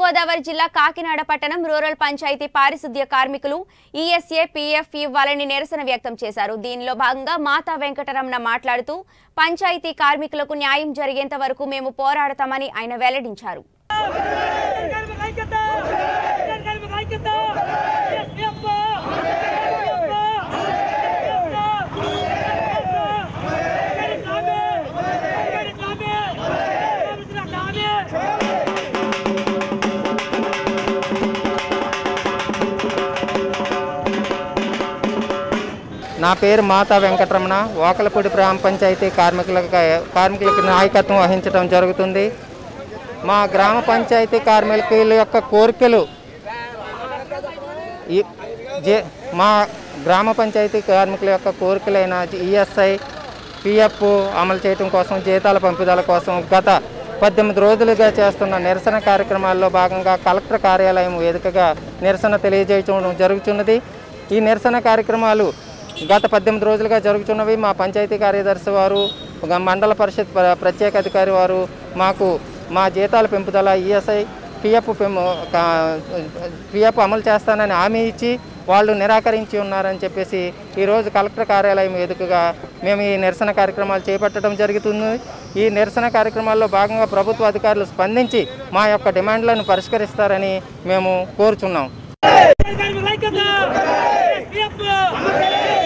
గోదావరి జిల్లా కాకినాడ పట్టణం రూరల్ పంచాయతీ పారిశుద్ధ్య కార్మికులు ఈఎస్ఏ పీఎఫ్ ఇవ్వాలని నిరసన వ్యక్తం చేశారు దీనిలో భాగంగా మాతా వెంకటరమణ మాట్లాడుతూ పంచాయతీ కార్మికులకు న్యాయం జరిగేంత వరకు మేము పోరాడతామని ఆయన వెల్లడించారు కార్మిక ఐక్యత కార్మిక ఐక్యత ఎస్పీఎఫ్ నా పేరు మాతా వెంకటరమణ ఓకలపూడి గ్రామ పంచాయతీ కార్మికులకు కార్మికులకు నాయకత్వం వహించడం జరుగుతుంది మా గ్రామ పంచాయతీ కార్మికుల యొక్క కోరికలు ఈ జే మా గ్రామ పంచాయతీ కార్మికుల యొక్క కోరికలైన ఈఎస్ఐ పిఎఫ్ అమలు చేయడం కోసం జీతాల పంపిదల కోసం గత పద్దెనిమిది రోజులుగా చేస్తున్న నిరసన కార్యక్రమాల్లో భాగంగా కలెక్టర్ కార్యాలయం వేదికగా నిరసన తెలియజేయడం జరుగుతున్నది ఈ నిరసన కార్యక్రమాలు గత పద్దెనిమిది రోజులుగా జరుగుతున్నవి మా పంచాయతీ కార్యదర్శి వారు ఒక మండల పరిషత్ ప్ర- ప్రత్యేక అధికారి వారు మాకు మా జీతాల పెంపుదల ఈఎస్ఐ పిఎఫ్ పెంపు పిఎఫ్ అమలు చేస్తానని హామీ ఇచ్చి వాళ్ళు నిరాకరించి ఉన్నారని చెప్పేసి ఈరోజు కలెక్టర్ కార్యాలయం వేదికగా మేము ఈ నిరసన కార్యక్రమాలు చేపట్టడం జరుగుతుంది ఈ నిరసన కార్యక్రమాల్లో భాగంగా ప్రభుత్వ అధికారులు స్పందించి మా యొక్క డిమాండ్లను పరిష్కరిస్తారని మేము కోరుచున్నాం కార్మిక ఐక్యత ఎస్పీఎఫ్